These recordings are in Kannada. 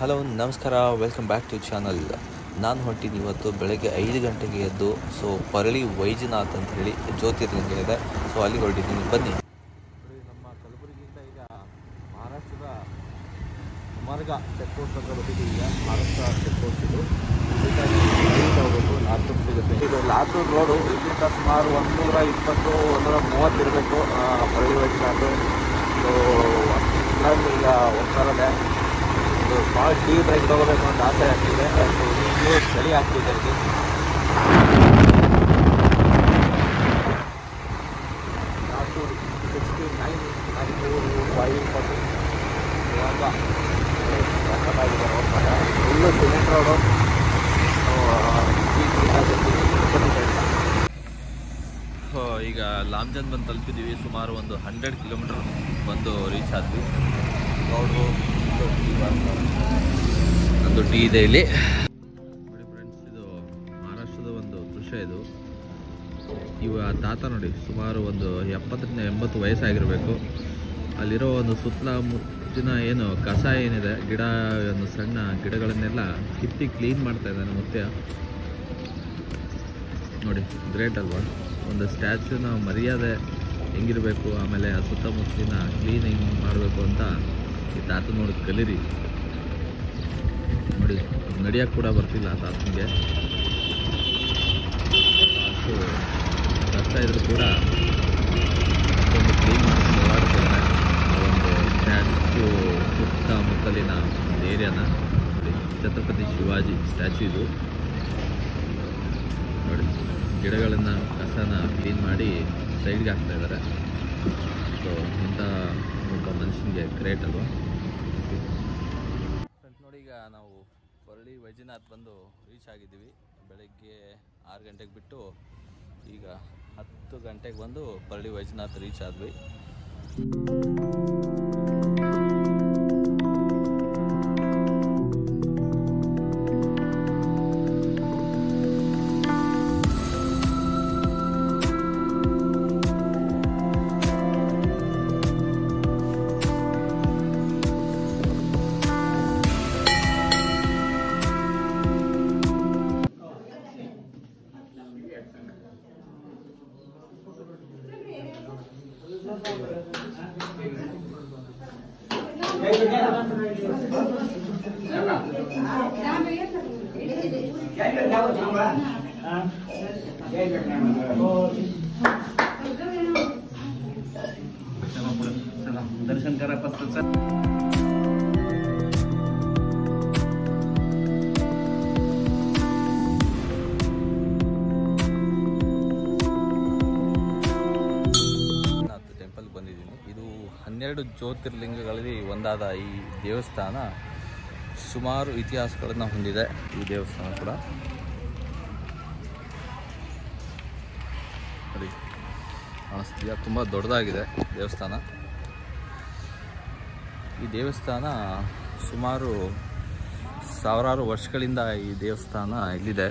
ಹಲೋ ನಮಸ್ಕಾರ ವೆಲ್ಕಮ್ ಬ್ಯಾಕ್ ಟು ಚಾನಲ್ ನಾನು ಹೊಂಟಿನಿ ಇವತ್ತು ಬೆಳಗ್ಗೆ ಐದು ಗಂಟೆಗೆ ಎದ್ದು ಸೊ ಪರಳಿ ವೈಜನಾಥ್ ಅಂತ ಹೇಳಿ ಜ್ಯೋತಿರ್ಲಿಂಗ ಇದೆ ಸೊ ಅಲ್ಲಿ ಹೊರಟಿದ್ದೀನಿ ಬನ್ನಿ ನಮ್ಮ ಕಲಬುರಗಿಯಿಂದ ಈಗ ಮಹಾರಾಷ್ಟ್ರದ ಮಾರ್ಗ ಚೆಕ್ ಪೋಸ್ಟ್ ಅಂತ ಬಂದಿದ್ದೀವಿ ಈಗ ಮಹಾರಾಷ್ಟ್ರ ಚೆಕ್ ಪೋಸ್ಟ್ ಇದು ಇಲ್ಲಿಂದ ಹೋಗ್ಬೇಕು ಲಾತೂರ್ ಸಿಗುತ್ತೆ ಇದು ಲಾತೂರ್ ರೋಡು ಇಲ್ಲಿಂದ ಸುಮಾರು ಒಂದೂರ ಇಪ್ಪತ್ತು ಒಂದೂರ ಮೂವತ್ತು ಇರಬೇಕು ಪರಳಿ ವೈಜನಾಥ್ ಸೊ ನಾನು ಈಗ ಹೋಗ್ತಾ ಇರೋದೆ ಒಂದು ಸ್ಮಾಲ್ ಟೀ ಬ್ರೇಕ್ ತಗೋಬೇಕು ಅಂತ ಆಸೆ ಆಗ್ತಿದೆ ಸೊ ಈಗಲೂ ಚಳಿ ಆಗ್ತಿದೆ ಇಲ್ಲಿ ಲಾತೂರ್ ಸಿಕ್ಸ್ಟಿ ನೈನ್ ನಾಲ್ಕು ಫೈವ್ ಫಾರ್ಟಿ ಇವಾಗ ಸಖತ್ತಾಗಿದೆ ರೋಡ್ ಮಾತ್ರ ಫುಲ್ಲು ಸಿಮೆಂಟ್ ರೋಡು ಈಗ ಲಾಮ್ಜನ್ ಬಂದು ತಲುಪಿದ್ದೀವಿ ಸುಮಾರು ಒಂದು ಹಂಡ್ರೆಡ್ ಕಿಲೋಮೀಟರ್ ಬಂದು ರೀಚ್ ಆದ್ವಿ ನೋಡು ಒಂದು ಟೀ ಇದೆ ಇಲ್ಲಿ ನೋಡಿ ಫ್ರೆಂಡ್ಸ್ ಇದು ಮಹಾರಾಷ್ಟ್ರದ ಒಂದು ದೃಶ್ಯ ಇದು ಇವ ತಾತ ನೋಡಿ ಸುಮಾರು ಒಂದು ಎಪ್ಪತ್ತರಿಂದ ಎಂಬತ್ತು ವಯಸ್ಸಾಗಿರಬೇಕು ಅಲ್ಲಿರೋ ಒಂದು ಸುತ್ತಲ ಮುತ್ತಿನ ಏನು ಕಸ ಏನಿದೆ ಗಿಡ ಒಂದು ಸಣ್ಣ ಗಿಡಗಳನ್ನೆಲ್ಲ ಕಿತ್ತಿ ಕ್ಲೀನ್ ಮಾಡ್ತಾ ಇದ್ದಾನೆ ಮುತ್ಯ ನೋಡಿ ಗ್ರೇಟ್ ಅಲ್ವಾ ಒಂದು ಸ್ಟ್ಯಾಚ್ಯೂನ ಮರ್ಯಾದೆ ಹೆಂಗಿರಬೇಕು ಆಮೇಲೆ ಆ ಸುತ್ತಮುತ್ತಲಿನ ಕ್ಲೀನ್ ಹೆಂಗೆ ಮಾಡಬೇಕು ಅಂತ ಈ ತಾತ ನೋಡಿ ಕಲೀರಿ ನೋಡಿ ನಡಿಯೋಕ್ಕೆ ಕೂಡ ಬರ್ತಿಲ್ಲ ಆ ತಾತನಿಗೆ ಅಷ್ಟು ಕಷ್ಟ ಇದ್ರೂ ಕೂಡ ಅಷ್ಟೊಂದು ಕ್ಲೀನ್ ಮಾಡ್ಕೊಂಡು ಓಡಾಡ್ತಿದ್ದಾನೆ ಆ ಒಂದು ಸ್ಟ್ಯಾಚ್ಯೂ ಸುತ್ತಮುತ್ತಲಿನ ಒಂದು ಏರಿಯಾನ ನೋಡಿ ಛತ್ರಪತಿ ಶಿವಾಜಿ ಸ್ಟ್ಯಾಚ್ಯೂ ಇದು ನೋಡಿ ಗಿಡಗಳನ್ನು ಕಸನ ಕ್ಲೀನ್ ಮಾಡಿ ಸೈಡ್ಗೆ ಹಾಕ್ತಾ ಇದ್ದಾರೆ ಸೊ ಇಂಥ ಒಬ್ಬ ಮನುಷ್ಯನಿಗೆ ಗ್ರೇಟ್ ಅಲ್ವಾ ಫ್ರೆಂಡ್ಸ್ ನೋಡಿ ಈಗ ನಾವು ಪರಳಿ ವೈಜನಾಥ್ ಬಂದು ರೀಚ್ ಆಗಿದ್ದೀವಿ ಬೆಳಗ್ಗೆ ಆರು ಗಂಟೆಗೆ ಬಿಟ್ಟು ಈಗ ಹತ್ತು ಗಂಟೆಗೆ ಬಂದು ಪರಳಿ ವೈಜನಾಥ್ ರೀಚ್ ಆದ್ವಿ दर्शन करा फक्त ನಾಥ್ ಟೆಂಪಲ್ ಬಂದಿದ್ದೀನಿ ಇದು ಹನ್ನೆರಡು ಜ್ಯೋತಿರ್ಲಿಂಗಗಳಲ್ಲಿ ಒಂದಾದ ಈ ದೇವಸ್ಥಾನ ಸುಮಾರು ಇತಿಹಾಸಗಳನ್ನು ಹೊಂದಿದೆ ಈ ದೇವಸ್ಥಾನ ಕೂಡ ನೋಡಿ ಕಾಣಿಸ್ತಿದೆಯಾ ತುಂಬ ದೊಡ್ಡದಾಗಿದೆ ದೇವಸ್ಥಾನ ಈ ದೇವಸ್ಥಾನ ಸುಮಾರು ಸಾವಿರಾರು ವರ್ಷಗಳಿಂದ ಈ ದೇವಸ್ಥಾನ ಇಲ್ಲಿದೆ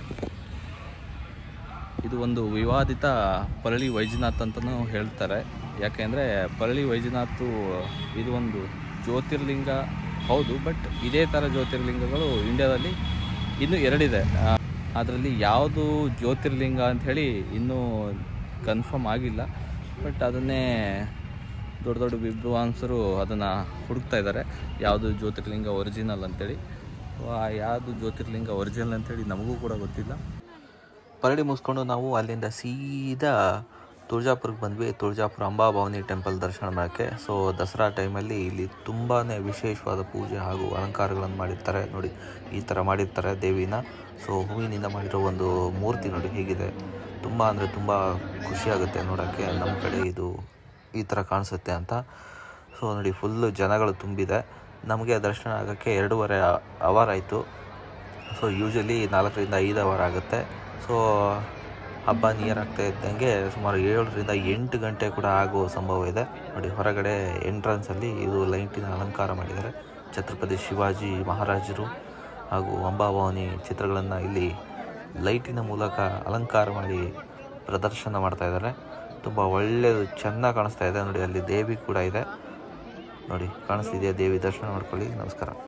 ಇದು ಒಂದು ವಿವಾದಿತ ಪರಳಿ ವೈಜನಾಥ್ ಅಂತಲೂ ಹೇಳ್ತಾರೆ ಯಾಕೆಂದರೆ ಪರಳಿ ವೈಜನಾಥ್ ಇದು ಒಂದು ಜ್ಯೋತಿರ್ಲಿಂಗ ಹೌದು ಬಟ್ ಇದೇ ಥರ ಜ್ಯೋತಿರ್ಲಿಂಗಗಳು ಇಂಡಿಯಾದಲ್ಲಿ ಇನ್ನೂ ಎರಡಿದೆ ಅದರಲ್ಲಿ ಯಾವುದು ಜ್ಯೋತಿರ್ಲಿಂಗ ಅಂಥೇಳಿ ಇನ್ನೂ ಕನ್ಫರ್ಮ್ ಆಗಿಲ್ಲ ಬಟ್ ಅದನ್ನೇ ದೊಡ್ಡ ದೊಡ್ಡ ವಿದ್ವಾಂಸರು ಅದನ್ನು ಹುಡುಕ್ತಾ ಇದ್ದಾರೆ ಯಾವುದು ಜ್ಯೋತಿರ್ಲಿಂಗ ಒರಿಜಿನಲ್ ಅಂತೇಳಿ ಆ ಯಾವುದು ಜ್ಯೋತಿರ್ಲಿಂಗ ಒರಿಜಿನಲ್ ಅಂತೇಳಿ ನಮಗೂ ಕೂಡ ಗೊತ್ತಿಲ್ಲ ಪರಡಿ ಮುಗಿಸ್ಕೊಂಡು ನಾವು ಅಲ್ಲಿಂದ ಸೀದಾ ತುಳಜಾಪುರಕ್ಕೆ ಬಂದ್ವಿ ತುಳಜಾಪುರ ಅಂಬಾಭವಾನಿ ಟೆಂಪಲ್ ದರ್ಶನ ಮಾಡೋಕ್ಕೆ ಸೊ ದಸರಾ ಟೈಮಲ್ಲಿ ಇಲ್ಲಿ ತುಂಬಾ ವಿಶೇಷವಾದ ಪೂಜೆ ಹಾಗೂ ಅಲಂಕಾರಗಳನ್ನು ಮಾಡಿರ್ತಾರೆ ನೋಡಿ ಈ ಥರ ಮಾಡಿರ್ತಾರೆ ದೇವಿನ ಸೊ ಹೂವಿನಿಂದ ಮಾಡಿರೋ ಒಂದು ಮೂರ್ತಿ ನೋಡಿ ಹೇಗಿದೆ ತುಂಬ ಅಂದರೆ ತುಂಬ ಖುಷಿಯಾಗುತ್ತೆ ನೋಡೋಕ್ಕೆ ನಮ್ಮ ಕಡೆ ಇದು ಈ ಥರ ಕಾಣಿಸುತ್ತೆ ಅಂತ ಸೊ ನೋಡಿ ಫುಲ್ಲು ಜನಗಳು ತುಂಬಿದೆ ನಮಗೆ ದರ್ಶನ ಆಗೋಕ್ಕೆ ಎರಡೂವರೆ ಅವರ್ ಆಯಿತು ಸೊ ಯೂಶಲಿ ನಾಲ್ಕರಿಂದ ಐದು ಅವರ್ ಆಗುತ್ತೆ ಸೊ ಹಬ್ಬ ನಿಯರ್ ಆಗ್ತಾ ಇದ್ದಂಗೆ ಸುಮಾರು ಏಳರಿಂದ ಎಂಟು ಗಂಟೆ ಕೂಡ ಆಗುವ ಸಂಭವ ಇದೆ ನೋಡಿ ಹೊರಗಡೆ ಎಂಟ್ರೆನ್ಸಲ್ಲಿ ಇದು ಲೈಟಿನ ಅಲಂಕಾರ ಮಾಡಿದ್ದಾರೆ ಛತ್ರಪತಿ ಶಿವಾಜಿ ಮಹಾರಾಜರು ಹಾಗೂ ಅಂಬಾಭವಾನಿ ಚಿತ್ರಗಳನ್ನು ಇಲ್ಲಿ ಲೈಟಿನ ಮೂಲಕ ಅಲಂಕಾರ ಮಾಡಿ ಪ್ರದರ್ಶನ ಮಾಡ್ತಾ ಇದ್ದಾರೆ ತುಂಬ ಒಳ್ಳೆಯದು ಚೆನ್ನಾಗಿ ಕಾಣಿಸ್ತಾ ಇದೆ ನೋಡಿ ಅಲ್ಲಿ ದೇವಿ ಕೂಡ ಇದೆ ನೋಡಿ ಕಾಣಿಸ್ತಿದೆಯಾ ದೇವಿ ದರ್ಶನ ಮಾಡ್ಕೊಳ್ಳಿ ನಮಸ್ಕಾರ